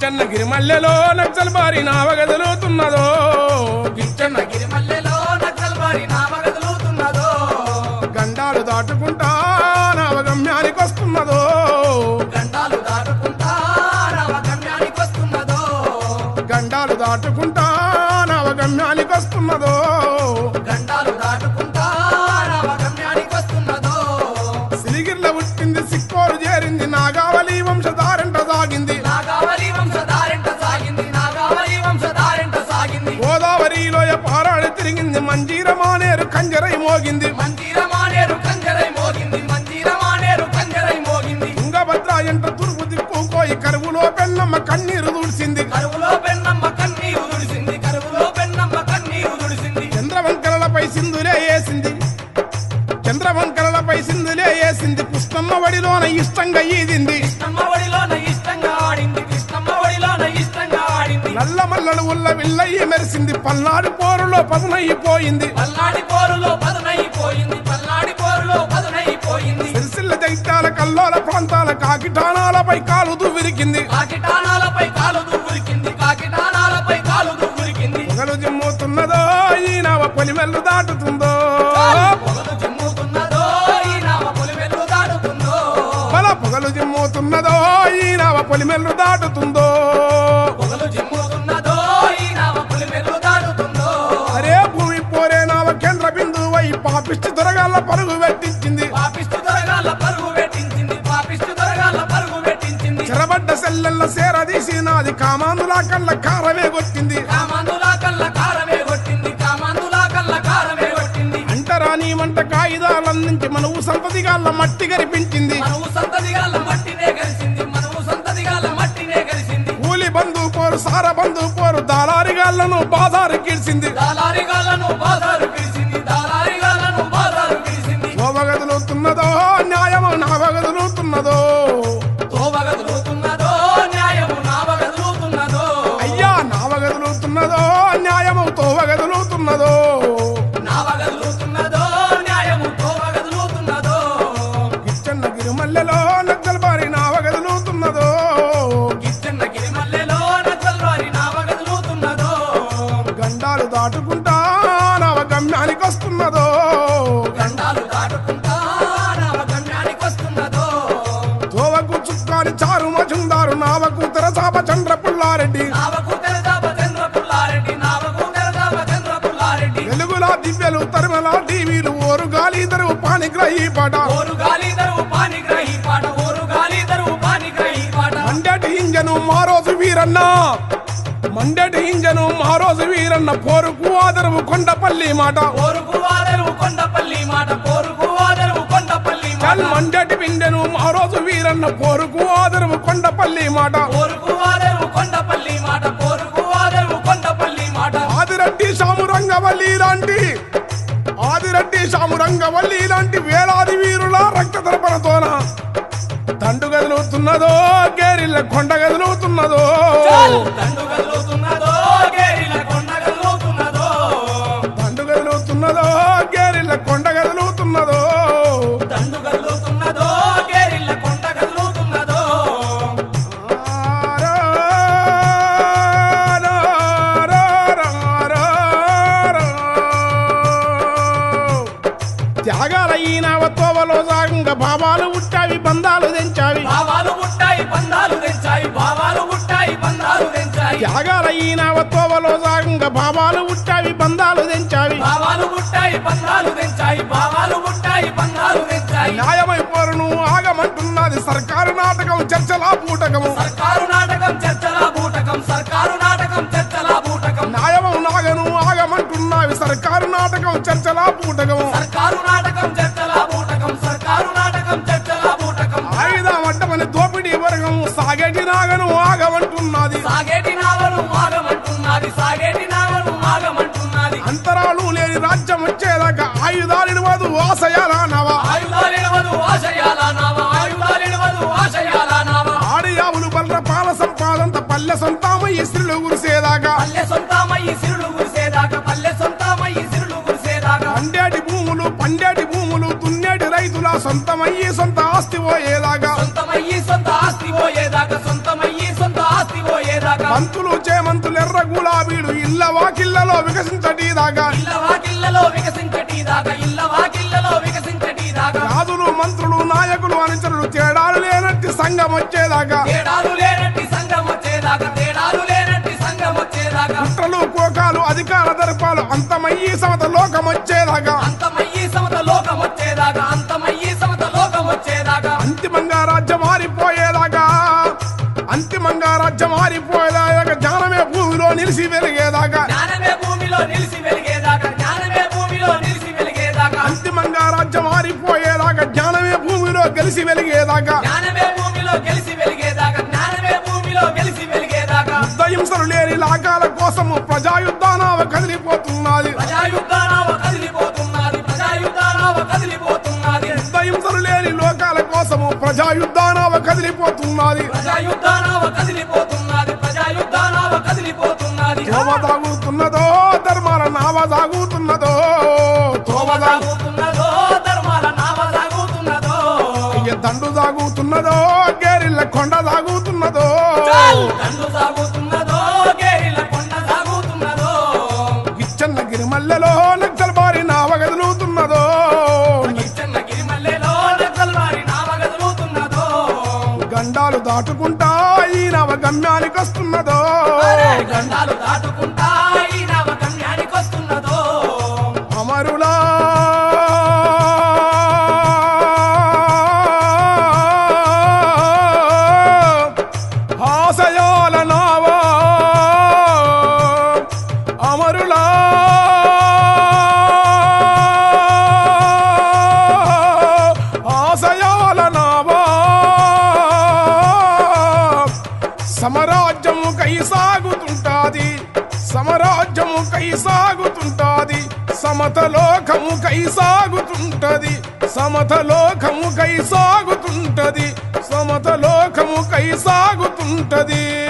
కిచ్చన్న గిరిమల్లెలో నక్సల్ బారి నావగదులుతున్నదో కిచ్చన్న గిరిమల్లెలో నక్సల్ బారి నామగదులుతున్నదో గండాలు దాటుకుంటా నావగమ్యానికి వస్తున్నదో గండాలు దాటుకుంటా నవగమ్యానికి వస్తున్నదో గండాలు దాటుకుంటా నావగమ్యానికి వస్తున్నదో గండాలు దాటుకుంటా నవగమ్యానికి వస్తున్నదో సిలిగిర్ల పుట్టింది సిక్కోరు చేరింది నాగావళి వంశధారంట సాగింది నాగావళి వంశధారింట సాగింది నాగావళి వంశధారింట సాగింది గోదావరిలోయ పారాడి తిరిగింది మంజీర మానేరు కంజరై మోగింది మందిరమానేరు కంజరై మోగింది మందిరమానేరు కంజరై మోగింది తుంగభద్ర ఎంట తూర్పు దిక్కు కోయి కరువులో పెన్నమ్మ కన్నీరు దూడ్చింది కరువులో పెన్నమ్మ కన్నీరు దుడిసింది కరువులో పెన్నమ్మ కన్నీరు దుడిసింది చంద్రవంకరలపై సింధులే వేసింది చంద్రవంకరలపై సింధులే వేసింది పుష్పమ్మ వడిలోన ఇష్టంగా ఈదింది కృష్ణమ్మ ఒడిలోన ఇష్టంగా ఆడింది కృష్ణమ్మ ఒడిలోన ఇష్టంగా ఆడింది నల్ల మల్లలు ఉల్ల విల్లయ్యి మెరిసింది పల్నాడు పోరులో పదునైపోయింది పల్నాడి పోరులో పదునైపోయింది పల్నాడి పోరులో పదునైపోయింది సిరిసిల్ల జైత్యాల కల్లోల ప్రాంతాల కాకిటానాలపై కాలు దువ్విరికింది కాకిటానాలపై కాలు దువ్వురికింది కాకిటానాలపై కాలు దువ్వురికింది పొగలు జిమ్ముతున్నదో ఈ నావ పొలిమెల్లు దాటుతుందో పొగలు చిమ్ముతున్నదో ఈ నామ పొలివెల్లు దాటుతుందో బల పొగలు జిమ్ముతున్నదో ఈ నావ పొలిమెల్లు దాటుతుందో పొగలు చిమ్ముతున్నదో ఈ నామ పొలివెల్లు దాటుతుందో అరే భూమి పోరే నావ కేంద్ర బిందువై పాపిష్టి దొరగాల పరుగు పెట్టించింది పాపిస్తు దొరగాల పరుగు పెట్టించింది పాపిస్తు దొరగాల పరుగు పెట్టించింది చెరబడ్డ సెల్లెల్ల సేరదీసి నాది కామాందులా కళ్ళ కారమే కొట్టింది కామందులా కల్ల కారమే కొట్టింది కామందులా కల్ల కారమే కొట్టింది అంటరాని వంట కాగితాలందించి మనవు సంతతిగాళ్ళ మట్టి గరిపించింది మనము సంతతిగాల మట్టినే కలిసింది మనము సంతతిగాల మట్టినే కలిసింది కూలి బంధు పోరు సార బంధు పోరు దాలారిగాళ్లను బాధారు కీడ్చింది దాలారిగాలను బాధారు పిలిచింది దాలారిగాలను బాధారు పిలిచింది శోభగదులుతున్నదో న్యాయము నావగదులుతున్నదో తోవగదులుతున్నదో న్యాయము నావగదులుతున్నదో అయ్యా నావగదులుతున్నదో న్యాయము తోవగదులుతున్నదో నావగదులుతున్నదో న్యాయము తోవగదులుతున్నదో కిచ్చన్న గిరిమల్లెలో నక్కల బారి నావగదులుతున్నదో గిచ్చన్న గిరిమల్లెలో నచ్చల్వారి నావగదులుతున్నదో గండాలు దాటుకుంటా నావ గమ్యానికి వస్తున్నదో గండాలు దాటుకుంటా నావగమ్యానికి వస్తున్నదో తోవకు చుక్కాని చారు మజుందారు నావకు తెరచాప చంద్ర పుల్లారెడ్డి నావకు తెరదాప చంద్ర పుల్లారెడ్డి నావకు తెరదాప చంద్ర పుల్లారెడ్డి వెలుగులా దివ్యలు తరిమల టీవీలు ఓరు గాలి ఇద్దరు పానిగ్రహి పాట ఓరు గాలి దరువు పాని గ్రహి పాట ఓరు గాలి దరువు పాని గ్రహి పాట మండటి ఇంజను మారోజు వీరన్న మండటి ఇంజను మారోజు వీరన్న పోరుకు ఆదరవు కొండపల్లి మాట పోరుకు ఆదరువు కొండపల్లి మాట పోరుకు ఆదరువు కొండపల్లి చల్ మాట మండటి పిండెను మారోజు వీరన్న పోరుకు ఆదరవు కొండపల్లి మాట పోరుకు ఆదరువు కొండపల్లి మాట పోరుకు ఆదరువు కొండపల్లి మాట ఆదిరెడ్డి సామురంగవల్లి లాంటి ఆదిరెడ్డి సామురంగవల్లి లాంటి వేలాది వీరుల రక్త తర్పణతోన తండు గదులుతున్నదో గేరిల్ల కొండ గదులుతున్నదో దండు కదులుతున్నదో గేరిల కొండ కదులుతున్నదో తండు గదులుతున్నదో గేరిల్ల కొండ గదులుతున్నదో దండు కదులుతున్నదో గేరిల కొండ కదులుతున్నదో త్యాగాల ఈనావ తోవలో సాగంగా భావాలు ఉట్టావి బంధాలు తెంచావి భావాలు ముట్టాయి బంధాలు తెంచాయి భావాలు ముట్టాయి బంధాలు తెంచాయి త్యాగాల ఈనావ తోవలో సాగంగా భావాలు ఉట్టావి బంధాలు తెంచావి భావాలు ముట్టాయి బంధాలు తెంచాయి భావాలు ముట్టాయి బంధాలు తెంచాయి న్యాయమై పోరును ఆగమంటున్నది సర్కారు నాటకం చర్చలా పూటకము సర్కారు నాటకం చర్చల బూటకం సర్కారు నాటకం చర్చల బూటకం న్యాయము నాగను ఆగమంటున్నవి సర్కారు నాటకం చర్చలా పూటకము సర్కారు నాటకం చర్చల బూటకం సర్కారు నాటకం చర్చల బూటకం ఆయుధం అడ్డమని దోపిడీ వర్గం సాగేటి నాగను ఆగమంటున్నది సాగేటి నావలు మాగమంటున్నది సాగేటి నావలు మాగమంటున్నది అంతరాలు లేని రాజ్యం వచ్చేదాకా ఆయుధాలిడవదు ఆశయాల నవ ఆయుధాలిడవదు ఆశయాల నావ ఆయుధాలిడవదు ఆశయాల నావ ఆడియావులు బల్ర పాల సంపాదంత పల్లె సొంతామయ్య స్త్రీలు గురిసేదాకా పల్లె సొంతామయ్యి సిరులు గురిసేదాకా పల్లె సొంతామయ్యి సిరులు గురిసేదాకా పండేటి భూములు పండేటి భూములు దున్నేటి రైతుల సొంతమయ్యి సొంత ఆస్తి పోయేదాకా సొంతమయ్యి సొంత ఆస్తి పోయేదాకా సొంతమయ్యి సొంత ఆస్తి పోయేదాకా బంతులు చేమంతులు ఎర్ర గులాబీలు ఇళ్ళ వాకిళ్ళలో వికసించటి దాకా ఇళ్ళ వాకిళ్ళలో వికసించటి దాకా ఇళ్ళ వాకిళ్ళలో వికసించటి దాకా రాజులు మంత్రులు నాయకులు అనుచరులు తేడాలు లేనట్టి సంఘం వచ్చేదాకా తేడాలు లేనట్టి సంఘం వచ్చేదాకా తేడాలు లేనట్టి సంఘం వచ్చేదాకా కుట్రలు కోకాలు అధికార దర్పాలు అంతమయ్యి సమత లోకం వచ్చేదాకా అంతమయ్యి సమత లోకం వచ్చేదాకా అంతమయ్యి సమత లోకం వచ్చేదాకా అంతిమంగా రాజ్యం మారిపోయేదాకా అంతిమంగా రాజ్యం మారిపోయేదాకా జ్ఞానమే భూమిలో నిలిచి వెలిగేదాకా జ్ఞానమే భూమిలో నిలిచి వెలిగేదాకా జ్ఞానమే భూమిలో నిలిచి వెలిగేదాకా అంతిమంగా రాజ్యం మారిపోయేదాకా జ్ఞానమే భూమిలో గెలిచి వెలిగేదాకా జ్ఞానమే భూమిలో గెలిచి వెలిగేదాకా జ్ఞానమే భూమిలో గెలిచి వెలిగేదాకా దహింసలు లేని లాగాల కోసము ప్రజాయుద్ధానావ కదిలిపోతున్నది ప్రజాయుద్ధానావ కదిలిపోతున్నది ప్రజాయుద్ధానావ కదిలిపోతున్నది దహింసలు లేని లోకాల కోసము ప్రజాయుద్ధానావ కదిలిపోతున్నది ప్రజాయుద్ధానావ కదిలిపోతున్నది ప్రజాయుద్ధానావ కదిలిపోతున్నది తోవ సాగుతున్నదో ధర్మాల నావ సాగుతున్నదో తోవ తోవ సాగు సాగుతున్నదో ధర్మాల నావ సాగుతున్నదో అయ్య దండు సాగుతున్నదో గేరిల్ల కొండ సాగుతున్నదో కన్ను సాగుతున్నదో గేరిల కొండ సాగుతున్నదో గిచ్చన్న గిరిమల్లెలో నక్కల బారి నావ కదులుతున్నదో చిన్న గిరిమల్లెలో నక్సల్వారి నావ కదులుతున్నదో గండాలు దాటుకుంటా ఈ నవ గమ్యానికి వస్తున్నదో అరే గండాలు దాటుకుంటా ఈ నావ గమ్యానికి వస్తున్నదో అమరులా ఆశయాల నావా అమరులా ఆశయాల నావా సమరాజ్యము కై సాగుతుంటాది సమరాజ్యము కై సాగుతుంటాది సమతలోకము కై సాగుతుంటది సమతలోకము కై సాగుతుంటది సమతలోకము కై సాగుతుంటది